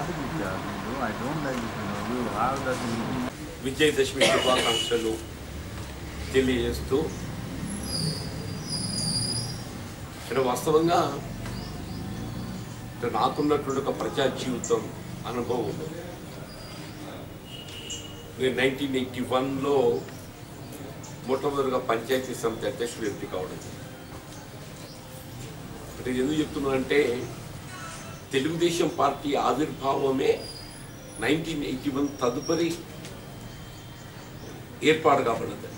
it with you. You know, I don't like it. You know, you have that. Vijayadashami శుభాకాంక్షలు తెలియజేస్తూ ఇక్కడ వాస్తవంగా ఇక్కడ నాకున్నటువంటి ఒక ప్రజా జీవితం అనుభవం నేను నైన్టీన్ ఎయిటీ వన్లో మొట్టమొదటిగా పంచాయతీ సమితి అధ్యక్షుడు ఎంపిక కావడం అంటే ఎందుకు చెప్తున్నానంటే తెలుగుదేశం పార్టీ ఆవిర్భావమే నైన్టీన్ ఎయిటీ వన్ తదుపరి ఏర్పాటు కాబడినది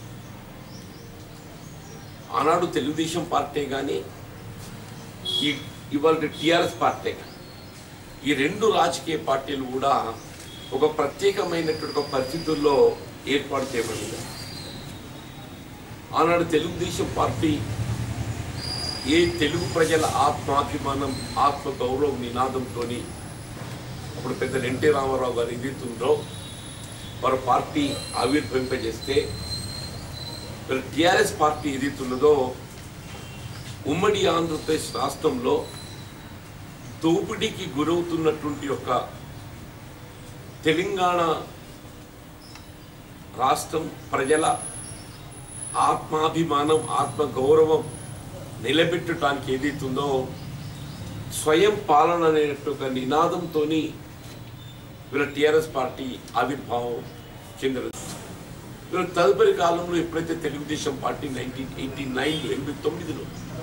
ఆనాడు తెలుగుదేశం పార్టీ కానీ ఈ ఇవాళ టిఆర్ఎస్ పార్టీ కానీ ఈ రెండు రాజకీయ పార్టీలు కూడా ఒక ప్రత్యేకమైనటువంటి ఒక పరిస్థితుల్లో ఏర్పాటు చేయబడింది ఆనాడు తెలుగుదేశం పార్టీ ఏ తెలుగు ప్రజల ఆత్మాభిమానం ఆత్మ గౌరవ నినాదంతో అప్పుడు పెద్ద ఎన్టీ రామారావు గారు ఏదైతుందో వారు పార్టీ ఆవిర్భవింపజేస్తే మరి టిఆర్ఎస్ పార్టీ ఏదైతున్నదో ఉమ్మడి ఆంధ్రప్రదేశ్ రాష్ట్రంలో దోపిడీకి గురవుతున్నటువంటి యొక్క తెలంగాణ రాష్ట్రం ప్రజల ఆత్మాభిమానం ఆత్మ గౌరవం నిలబెట్టడానికి ఏదైతుందో స్వయం పాలన అనేటువంటి ఒక నినాదంతో వీళ్ళ టిఆర్ఎస్ పార్టీ ఆవిర్భావం చెందినది వీళ్ళ తదుపరి కాలంలో ఎప్పుడైతే తెలుగుదేశం పార్టీ నైన్టీన్ ఎయిటీ నైన్లో ఎనభై తొమ్మిదిలో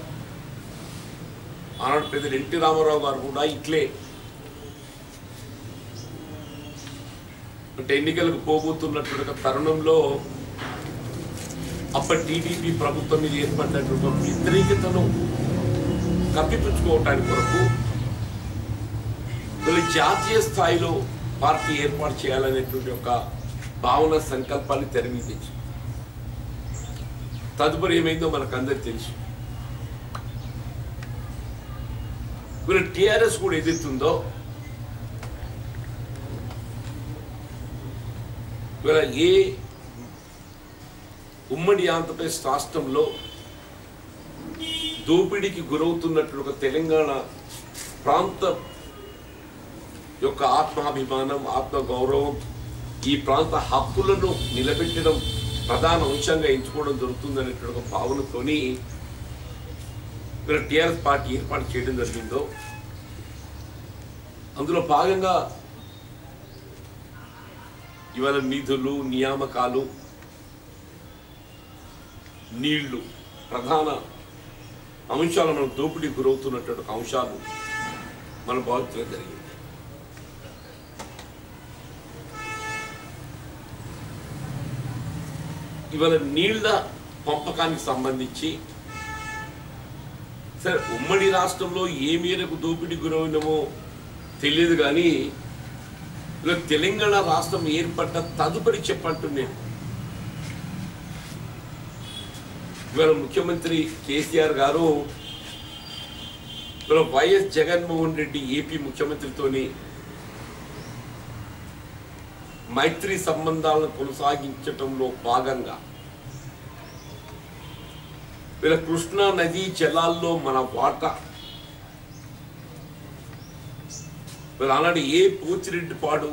ఆనాడు పెద్ద ఎన్టీ రామారావు గారు కూడా ఇట్లే అంటే ఎన్నికలకు పోబోతున్నటువంటి ఒక తరుణంలో అప్పటి టీడీపీ ప్రభుత్వం మీద ఏర్పడినటువంటి ఒక వ్యతిరేకతను కప్పిపుచ్చుకోవటానికి కొరకు వీళ్ళు జాతీయ స్థాయిలో పార్టీ ఏర్పాటు చేయాలనేటువంటి ఒక భావన సంకల్పాన్ని తెరమీదించి తదుపరి ఏమైందో మనకు అందరికి తెలుసు వీళ్ళు టిఆర్ఎస్ కూడా ఎదుగుతుందో వీళ్ళ ఏ ఉమ్మడి ఆంధ్రప్రదేశ్ రాష్ట్రంలో దోపిడీకి గురవుతున్నటువంటి ఒక తెలంగాణ ప్రాంత యొక్క ఆత్మాభిమానం ఆత్మ గౌరవం ఈ ప్రాంత హక్కులను నిలబెట్టడం ప్రధాన అంశంగా ఎంచుకోవడం జరుగుతుందనేటువంటి ఒక భావనతోని మీరు టీఆర్ఎస్ పార్టీ ఏర్పాటు చేయడం జరిగిందో అందులో భాగంగా ఇవాళ నిధులు నియామకాలు నీళ్లు ప్రధాన అంశాలు మనం దోపిడీ గురవుతున్నటువంటి ఒక అంశాలు మనం భావించడం జరిగింది ఇవాళ నీళ్ల పంపకానికి సంబంధించి సరే ఉమ్మడి రాష్ట్రంలో ఏ మేరకు దోపిడీ గురైనమో తెలియదు కానీ ఇలా తెలంగాణ రాష్ట్రం ఏర్పడ్డ తదుపరి చెప్పంటు నేను ఇవాళ ముఖ్యమంత్రి కేసీఆర్ గారు ఇవాళ వైఎస్ జగన్మోహన్ రెడ్డి ఏపీ ముఖ్యమంత్రితోని మైత్రి సంబంధాలను కొనసాగించటంలో భాగంగా వీళ్ళ కృష్ణా నదీ జలాల్లో మన వాటా వీళ్ళ ఆనాడు ఏ పోచిరెడ్డిపాడు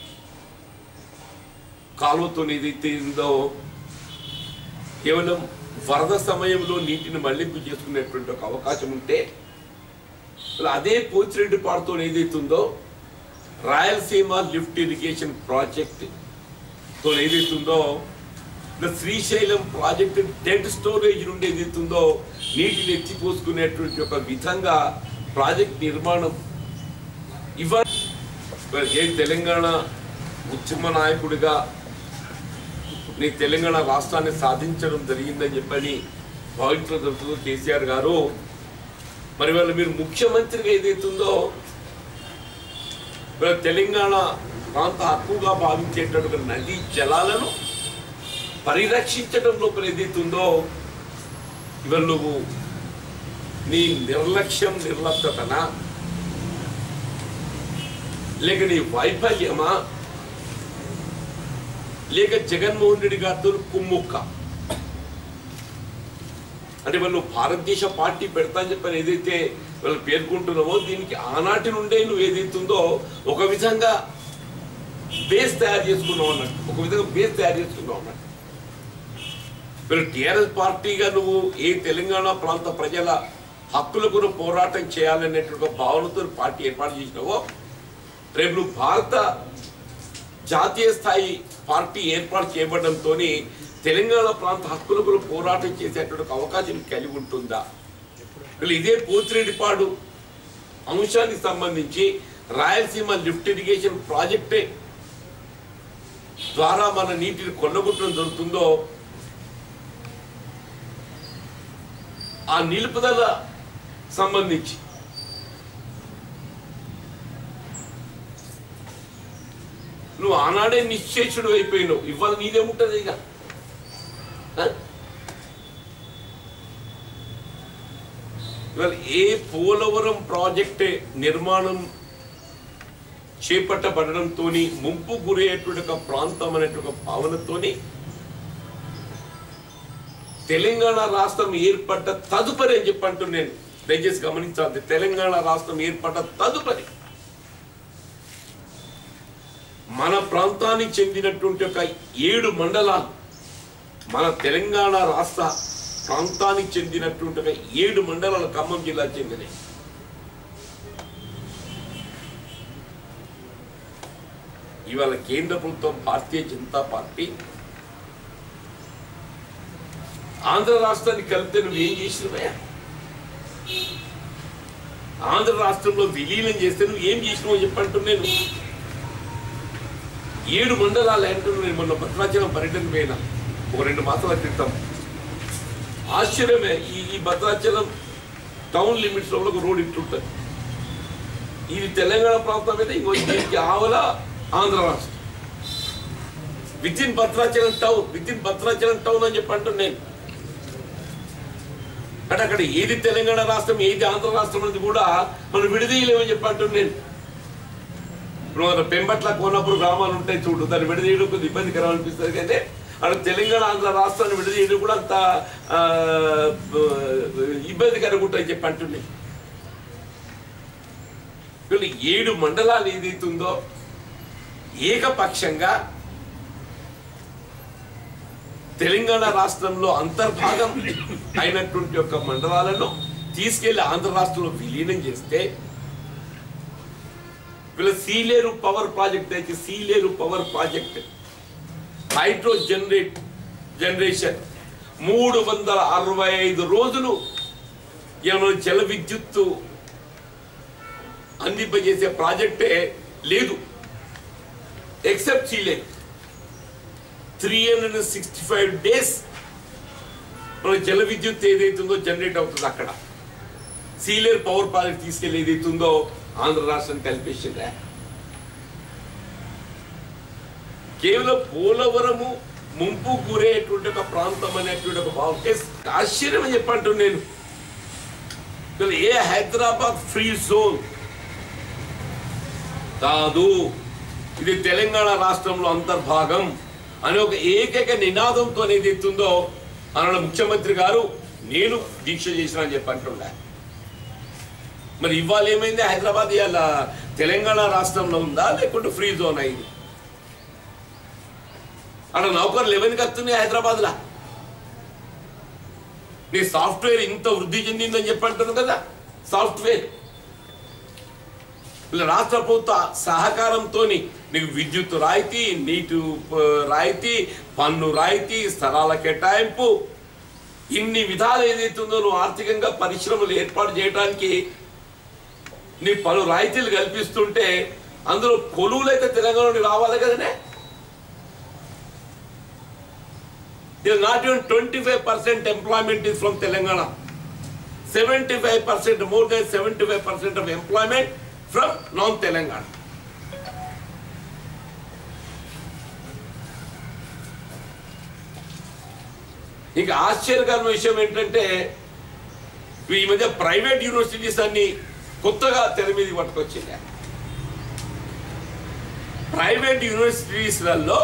కాలువతో ఏదైతే ఉందో కేవలం వరద సమయంలో నీటిని మళ్లింపు చేసుకునేటువంటి ఒక అవకాశం ఉంటే వీళ్ళ అదే పోచిరెడ్డిపాడుతో ఏదైతుందో రాయలసీమ లిఫ్ట్ ఇరిగేషన్ ప్రాజెక్ట్ తో ఏదైతుందో ఇంకా శ్రీశైలం ప్రాజెక్ట్ డెడ్ స్టోరేజ్ నుండి ఏదైతుందో నీటిని ఎత్తిపోసుకునేటువంటి ఒక విధంగా ప్రాజెక్ట్ నిర్మాణం ఇవ మరి ఏ తెలంగాణ ఉద్యమ నాయకుడిగా నీ తెలంగాణ రాష్ట్రాన్ని సాధించడం జరిగిందని చెప్పని భావించడం జరుగుతుందో కేసీఆర్ గారు మరి వాళ్ళు మీరు ముఖ్యమంత్రిగా ఏదైతుందో మరి తెలంగాణ ప్రాంత హక్కుగా భావించేటటువంటి నదీ జలాలను పరిరక్షించడం లోపల ఏదైతుందో ఇవాళ నువ్వు నీ నిర్లక్ష్యం నిర్లప్తతనా లేక నీ వైఫల్యమా లేక జగన్మోహన్ రెడ్డి గారితో కుమ్ముక్క అంటే వాళ్ళు భారతదేశ పార్టీ పెడతా అని చెప్పని ఏదైతే వాళ్ళు పేర్కొంటున్నావో దీనికి ఆనాటి నుండే నువ్వు ఏదైతుందో ఒక విధంగా బేస్ తయారు చేసుకున్నావు అన్నట్టు ఒక విధంగా బేస్ తయారు చేసుకున్నావు అన్నట్టు మీరు టిఆర్ఎస్ పార్టీగా నువ్వు ఏ తెలంగాణ ప్రాంత ప్రజల హక్కులకు నువ్వు పోరాటం చేయాలనేటువంటి ఒక భావనతో పార్టీ ఏర్పాటు చేసినావో రేపు నువ్వు భారత జాతీయ స్థాయి పార్టీ ఏర్పాటు చేయబడంతో తెలంగాణ ప్రాంత హక్కులకు నువ్వు పోరాటం చేసేటువంటి ఒక అవకాశం కలిగి ఉంటుందా వీళ్ళు ఇదే పోతిరెడ్డిపాడు అంశానికి సంబంధించి రాయలసీమ లిఫ్ట్ ఇరిగేషన్ ప్రాజెక్టే ద్వారా మన నీటిని కొల్లగొట్టడం జరుగుతుందో ఆ నిలుపుదల సంబంధించి నువ్వు ఆనాడే నిశ్చేషుడు అయిపోయినావు ఇవాళ నీదేముంటది ఇక ఆ? ఇవాళ ఏ పోలవరం ప్రాజెక్ట్ నిర్మాణం చేపట్టబడడంతో ముంపు గురయ్యేటువంటి ఒక ప్రాంతం అనేటువంటి ఒక భావనతోని తెలంగాణ రాష్ట్రం ఏర్పడ్డ తదుపరి అని చెప్పంటూ నేను దయచేసి గమనించాలి తెలంగాణ రాష్ట్రం ఏర్పడ్డ తదుపరి మన ప్రాంతానికి చెందినటువంటి ఒక ఏడు మండలాలు మన తెలంగాణ రాష్ట్ర ప్రాంతానికి చెందినటువంటి ఒక ఏడు మండలాలు ఖమ్మం జిల్లా చెందినవి ఇవాళ కేంద్ర ప్రభుత్వం భారతీయ జనతా పార్టీ ఆంధ్ర రాష్ట్రాన్ని కలిపితే నువ్వు ఏం చేసినవయ్యా ఆంధ్ర రాష్ట్రంలో విలీనం చేస్తే నువ్వు ఏం చేసినావు చెప్పంటూ నేను ఏడు మండలాలు అంటున్నాను నేను మొన్న భద్రాచలం పర్యటన పోయిన ఒక రెండు మాసాల క్రితం ఆశ్చర్యమే ఈ ఈ భద్రాచలం టౌన్ లిమిట్స్ లో ఒక రోడ్ ఇట్లుంటుంది ఇది తెలంగాణ ప్రాంతం అయితే ఇంకో దీనికి ఆవల ఆంధ్ర రాష్ట్రం within Bhadrachalam town within Bhadrachalam town అని చెప్పి అంటున్నాను నేను అంటే అక్కడ ఏది తెలంగాణ రాష్ట్రం ఏది ఆంధ్ర రాష్ట్రం అనేది కూడా మనం విడదీయలేమని చెప్పి అంటున్నాను నేను ఇప్పుడు మన పెంబట్ల కోనప్పుడు గ్రామాలు ఉంటాయి చూడు దాన్ని విడదీయడం కొద్దిగా ఇబ్బందికరం అనిపిస్తుంది కానీ అక్కడ తెలంగాణ ఆంధ్ర రాష్ట్రాన్ని విడదీయడం కూడా అంత ఆ, ఇబ్బందికరంగా ఉంటాయని చెప్పి అంటున్నాయి వీళ్ళు ఏడు మండలాలు ఏదైతుందో ఏకపక్షంగా తెలంగాణ రాష్ట్రంలో అంతర్భాగం అయినటువంటి యొక్క మండలాలను తీసుకెళ్లి ఆంధ్ర రాష్ట్రంలో విలీనం చేస్తే వీళ్ళ సీలేరు పవర్ ప్రాజెక్ట్ అయితే Sileru power project hydro generate generation మూడు వందల అరవై ఐదు రోజులు ఏమైనా జల విద్యుత్తు అందింపజేసే ప్రాజెక్టే లేదు except Sileru three hundred sixty five days మన జల విద్యుత్ ఏదైతుందో జనరేట్ అవుతుంది అక్కడ సీలేరు పవర్ ప్రాజెక్ట్ తీసుకెళ్ళి ఏదైతుందో ఆంధ్ర రాష్ట్రం కల్పించిందా కేవలం పోలవరము ముంపు గురేటువంటి ఒక ప్రాంతం అనేటువంటి ఒక భావం ఏ ఆశ్చర్యం అని చెప్పంటు నేను అసలు ఏ హైదరాబాద్ ఫ్రీ జోన్ కాదు ఇది తెలంగాణ రాష్ట్రంలో అంతర్భాగం అనే ఒక ఏకైక నినాదంతో ఏది ఎత్తుందో అన్న ముఖ్యమంత్రి గారు నేను దీక్ష చేసిన అని చెప్పి అంటుండే మరి ఇవాళ ఏమైంది హైదరాబాద్ ఇవాళ తెలంగాణ రాష్ట్రంలో ఉందా లేకుంటే ఫ్రీ జోన్ అయింది అక్కడ నౌకర్లు ఎవరికి వస్తున్నాయి హైదరాబాద్లా నీ సాఫ్ట్వేర్ ఇంత వృద్ధి చెందిందని చెప్పి అంటున్నావు కదా సాఫ్ట్వేర్ ఇలా రాష్ట్ర ప్రభుత్వ సహకారంతో నీకు విద్యుత్ రాయితీ నీటి ప- రాయితీ పన్ను రాయితీ స్థలాల కేటాయింపు ఇన్ని విధాలు ఏదైతుందో నువ్వు ఆర్థికంగా పరిశ్రమలు ఏర్పాటు చేయడానికి నీ పలు రాయితీలు కల్పిస్తుంటే అందులో కొలువులు అయితే తెలంగాణ నుండి రావాలి కదనే not even twenty five percent employment is from Telangana seventy five percent more than seventy five percent of employment from non Telangana ఇంకా ఆశ్చర్యకరమైన విషయం ఏంటంటే ఈ మధ్య ప్రైవేట్ యూనివర్సిటీస్ అన్ని కొత్తగా తెర మీదకి పట్టుకొచ్చింది ప్రైవేట్ యూనివర్సిటీస్లలో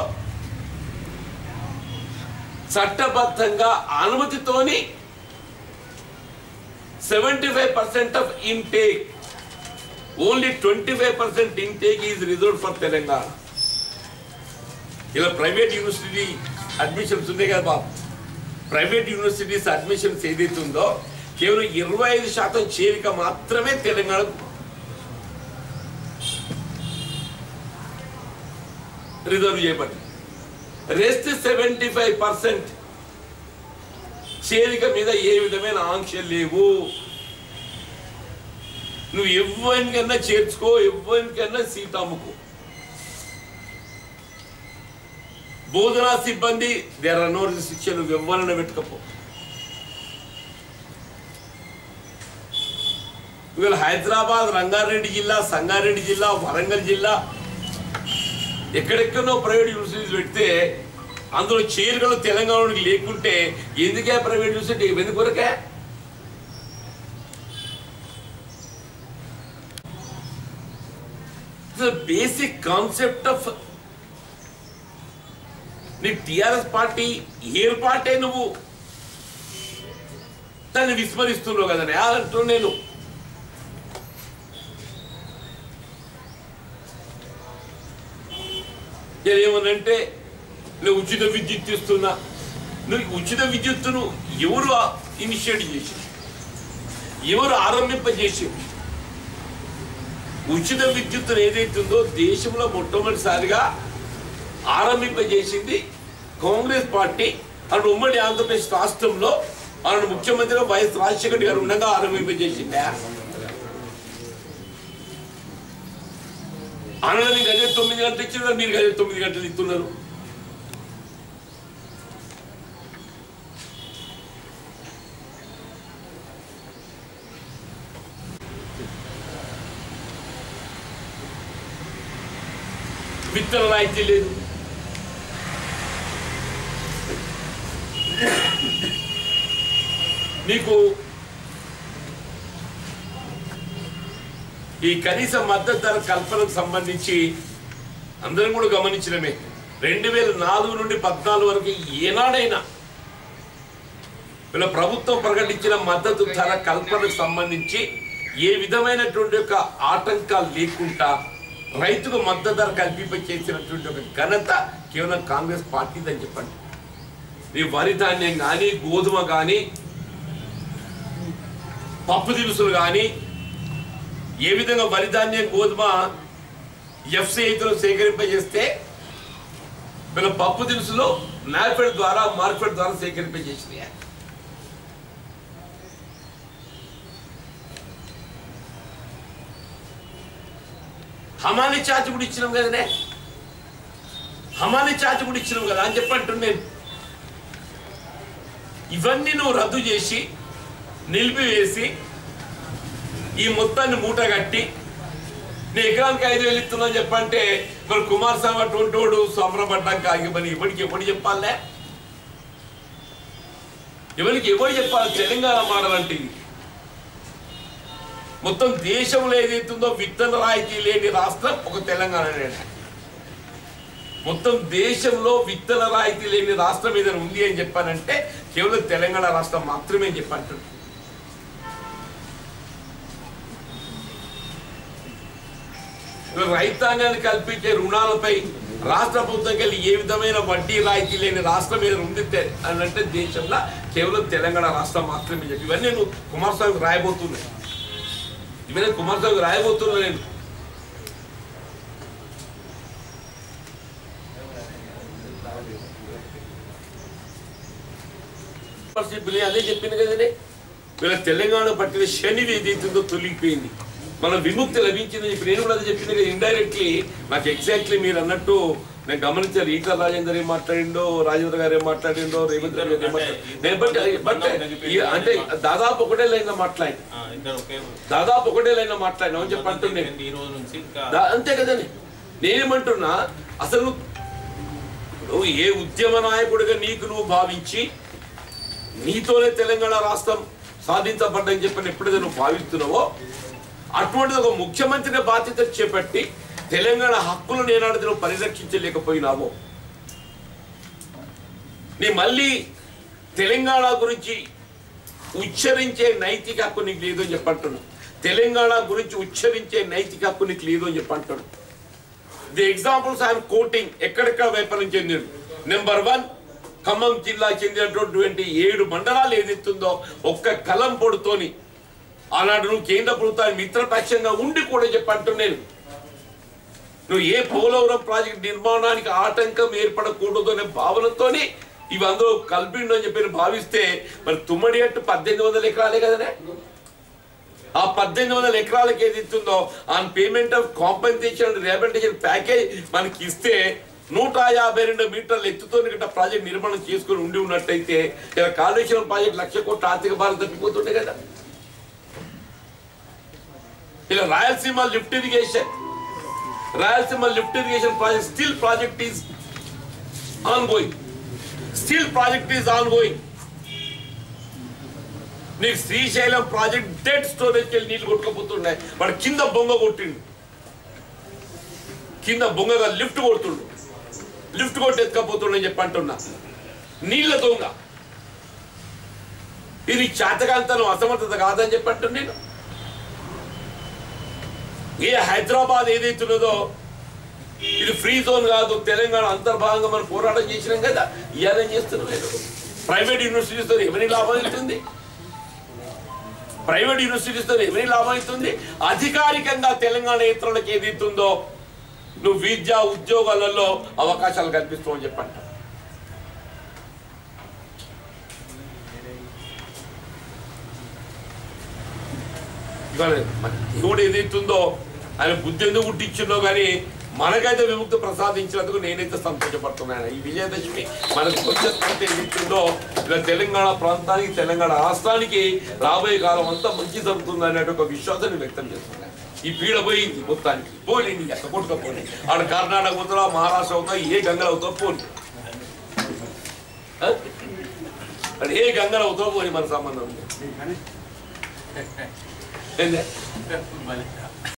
చట్టబద్ధంగా అనుమతితోని seventy five percent of intake only twenty five percent intake is reserve for Telangana ఇలా ప్రైవేట్ యూనివర్సిటీ అడ్మిషన్స్ ఉన్నాయి కదా బాబు ప్రైవేట్ యూనివర్సిటీస్ అడ్మిషన్స్ ఏదైతే ఉందో కేవలం ఇరవై ఐదు శాతం చేరిక మాత్రమే తెలంగాణకు రిజర్వ్ చేయబడింది రెస్ట్ సెవెంటీ ఫైవ్ పర్సెంట్ చేరిక మీద ఏ విధమైన ఆంక్షలు లేవు నువ్వు ఎవరికైనా చేర్చుకో ఎవరికైనా సీట్ అమ్ముకో బోధనా సిబ్బంది దేర్ ఆర్ నో రిస్ట్రిక్షన్ నువ్వు ఎవరైనా పెట్టుకపో ఇవాళ హైదరాబాద్ రంగారెడ్డి జిల్లా సంగారెడ్డి జిల్లా వరంగల్ జిల్లా ఎక్కడెక్కడో ప్రైవేట్ యూనివర్సిటీస్ పెడితే అందులో చేరుగలు తెలంగాణకి లేకుంటే ఎందుకే ప్రైవేట్ యూనివర్సిటీ ఎందుకు కొరకే బేసిక్ కాన్సెప్ట్ ఆఫ్ నీ టిఆర్ఎస్ పార్టీ ఏర్పాటే నువ్వు దాన్ని విస్మరిస్తున్నావు కదా అంటూ నేను నేను ఏమనంటే నేను ఉచిత విద్యుత్ ఇస్తున్నా నువ్వు ఉచిత విద్యుత్తును ఎవరు ఇనిషియేట్ చేసి ఎవరు ఆరంభింపజేసి ఉచిత విద్యుత్తును ఏదైతే ఉందో దేశంలో మొట్టమొదటిసారిగా ఆరంభింపజేసింది కాంగ్రెస్ పార్టీ అటు ఉమ్మడి ఆంధ్రప్రదేశ్ రాష్ట్రంలో ఆయన ముఖ్యమంత్రిగా వైఎస్ రాజశేఖర రెడ్డి గారు ఉండగా ఆరంభింపజేసిందా అనదని గదే తొమ్మిది గంటలు ఇచ్చిన మీరు గదే తొమ్మిది గంటలు ఇస్తున్నారు విత్తన రాయితీ లేదు నీకు ఈ కనీస మద్దతు ధర కల్పనకు సంబంధించి అందరం కూడా గమనించడమే రెండు వేల నాలుగు నుండి పద్నాలుగు వరకు ఏనాడైనా వీళ్ళ ప్రభుత్వం ప్రకటించిన మద్దతు ధర కల్పనకు సంబంధించి ఏ విధమైనటువంటి ఒక ఆటంకాలు లేకుండా రైతుకు మద్దతు ధర కల్పింప చేసినటువంటి ఒక ఘనత కేవలం కాంగ్రెస్ పార్టీదని చెప్పండి ఈ వరి ధాన్యం కానీ గోధుమ కానీ పప్పు దినుసులు కానీ ఏ విధంగా వరి ధాన్యం గోధుమ ఎఫ్సిఐతో సేకరింపజేస్తే వీళ్ళ పప్పు దినుసులు నార్ఫెడ్ ద్వారా మార్కెట్ ద్వారా సేకరింపజేసినాయి హమాలి ఛార్జ్ కూడా ఇచ్చినాం కదనే హమాలి ఛార్జ్ కూడా ఇచ్చినాం కదా అని చెప్పంటు నేను ఇవన్నీ నువ్వు రద్దు చేసి నిలిపివేసి ఈ మొత్తాన్ని మూట కట్టి నేను ఎకరానికి ఐదు వేలు ఇస్తున్నా చెప్పంటే మరి కుమారస్వామి అటువంటి వాడు సంబరపడ్డాక ఇక మరి ఎవరికి ఎవరు చెప్పాలే ఎవరికి ఎవరు చెప్పాలి తెలంగాణ మోడల్ అంటే ఇది మొత్తం దేశంలో ఏదైతుందో విత్తన రాయితీ లేని రాష్ట్రం ఒక తెలంగాణ మొత్తం దేశంలో విత్తన రాయితీ లేని రాష్ట్రం ఏదైనా ఉంది అని చెప్పానంటే కేవలం తెలంగాణ రాష్ట్రం మాత్రమే అని చెప్పంటున్నాను రైతాంగాన్ని కల్పించే రుణాలపై రాష్ట్ర ప్రభుత్వం వెళ్ళి ఏ విధమైన వడ్డీ రాయితీ లేని రాష్ట్రం ఏదైనా ఉంది తె- అని అంటే దేశంలో కేవలం తెలంగాణ రాష్ట్రం మాత్రమే చెప్పి ఇవన్నీ నేను కుమారస్వామికి రాయబోతున్నాను ఇవన్నీ కుమారస్వామికి రాయబోతున్నా నేను మెంబర్షిప్ అదే చెప్పింది కదండి వీళ్ళ తెలంగాణ పట్టిన శని ఏదైతుందో తొలిగిపోయింది మన విముక్తి లభించింది ఇప్పుడు నేను కూడా అదే చెప్పింది కదా ఇండైరెక్ట్లీ నాకు ఎగ్జాక్ట్లీ మీరు అన్నట్టు నేను గమనించాను ఈటల రాజేందర్ ఏం మాట్లాడిండో రాజేంద్ర గారు ఏం మాట్లాడిండో రేవంత్ రెడ్డి గారు ఏం మాట్లాడిండో నేను బట్ బట్ ఈ- అంటే దాదాపు ఒకటే లైన్ మాట్లాడి ఆ, ఇద్దరు ఒకే దాదాపు ఒకటే లైన్ మాట్లాడినా అని చెప్పి అంటున్నాను ఈ రోజు నుంచి ఇంకా దా- అంతే కదండి నేనేమంటున్నా అసలు నువ్వు ఏ ఉద్యమ నాయకుడిగా నీకు నువ్వు భావించి నీతోనే తెలంగాణ రాష్ట్రం సాధించబడ్డని చెప్పని ఎప్పుడైతే నువ్వు భావిస్తున్నావో అటువంటి ఒక ముఖ్యమంత్రిని బాధ్యత చేపట్టి తెలంగాణ హక్కులను ఏనాడు నువ్వు పరిరక్షించలేకపోయినావో నీ మళ్ళీ తెలంగాణ గురించి ఉచ్చరించే నైతిక హక్కు నీకు లేదు అని చెప్పంటున్నా తెలంగాణ గురించి ఉచ్చరించే నైతిక హక్కు నీకు లేదు అని చెప్పంటున్నా ది ఎగ్జాంపుల్స్ ఐఎమ్ కోటింగ్ ఎక్కడెక్కడ వైఫల్యం చెందిండు నెంబర్ వన్ ఖమ్మం జిల్లా చెందినటువంటి ఏడు మండలాలు ఏదైతుందో ఒక్క కలం పొడితోని ఆనాడు నువ్వు కేంద్ర ప్రభుత్వానికి మిత్రపక్షంగా ఉండి కూడా చెప్పంటు నేను నువ్వు ఏ పోలవరం ప్రాజెక్ట్ నిర్మాణానికి ఆటంకం ఏర్పడకూడదు అనే భావనతోని ఇవి అందరూ కల్పిండు అని చెప్పి భావిస్తే మరి తుమ్మడి అట్టు పద్దెనిమిది వందల ఎకరాలే కదనే ఆ పద్దెనిమిది వందల ఎకరాలకు ఏది ఇస్తుందో on payment of compensation rehabilitation package మనకి ఇస్తే నూట యాభై రెండు మీటర్ల ఎత్తుతో గట్ట ప్రాజెక్ట్ నిర్మాణం చేసుకుని ఉండి ఉన్నట్టయితే ఇలా కాళేశ్వరం ప్రాజెక్ట్ లక్ష కోట్ల ఆర్థిక భారం తప్పిపోతుండే కదా ఇలా Rayalaseema lift irrigation Rayalaseema lift irrigation project still project is ongoing still project is ongoing నీకు శ్రీశైలం ప్రాజెక్ట్ డెడ్ స్టోరేజ్కి వెళ్ళి నీళ్లు కొట్టుకోపోతున్నాయి వాడు కింద బొంగ కొట్టిండు కింద బొంగగా లిఫ్ట్ కొడుతుండు లిఫ్ట్ కొట్టి ఎత్తుకపోతుండని చెప్పి అంటున్నా నీళ్ళ దొంగ ఇది చేతకాంతనం అసమర్థత కాదని చెప్పి అంటున్నా నేను ఏ హైదరాబాద్ ఏదైతున్నదో ఇది ఫ్రీ జోన్ కాదు తెలంగాణ అంతర్భాగంగా మనం పోరాటం చేసినాం కదా ఇయాలని చేస్తున్నాం లేదు ప్రైవేట్ యూనివర్సిటీస్తో ఎవరి లాభం అవుతుంది ప్రైవేట్ యూనివర్సిటీస్తో ఎవరి లాభం అవుతుంది అధికారికంగా తెలంగాణ ఇతరులకు ఏది ఇస్తుందో నువ్వు విద్య ఉద్యోగాలలో అవకాశాలు కల్పిస్తామని చెప్పంట ఇవాళ మన దేవుడు ఏదైతుందో ఆయన బుద్ధి ఎందుకు పుట్టించిందో కానీ మనకైతే విముక్తి ప్రసాదించినందుకు నేనైతే సంతోషపడుతున్నాను ఈ విజయదశమి మనకు వచ్చేటువంటి ఏదైతుందో ఇలా తెలంగాణ ప్రాంతానికి తెలంగాణ రాష్ట్రానికి రాబోయే కాలం అంతా మంచి జరుగుతుంది అనే ఒక విశ్వాసాన్ని వ్యక్తం చేస్తున్నాను ఈ పీడ పోయింది మొత్తానికి పోయింది ఎక్క కొట్టుకపోయింది ఆడ కర్ణాటక అవుతారా మహారాష్ట్ర అవుతా ఏ గంగలు అవుతావు పోని ఆ? ఆడ ఏ గంగలు అవుతావు పోని మన సంబంధం ఏందే భలే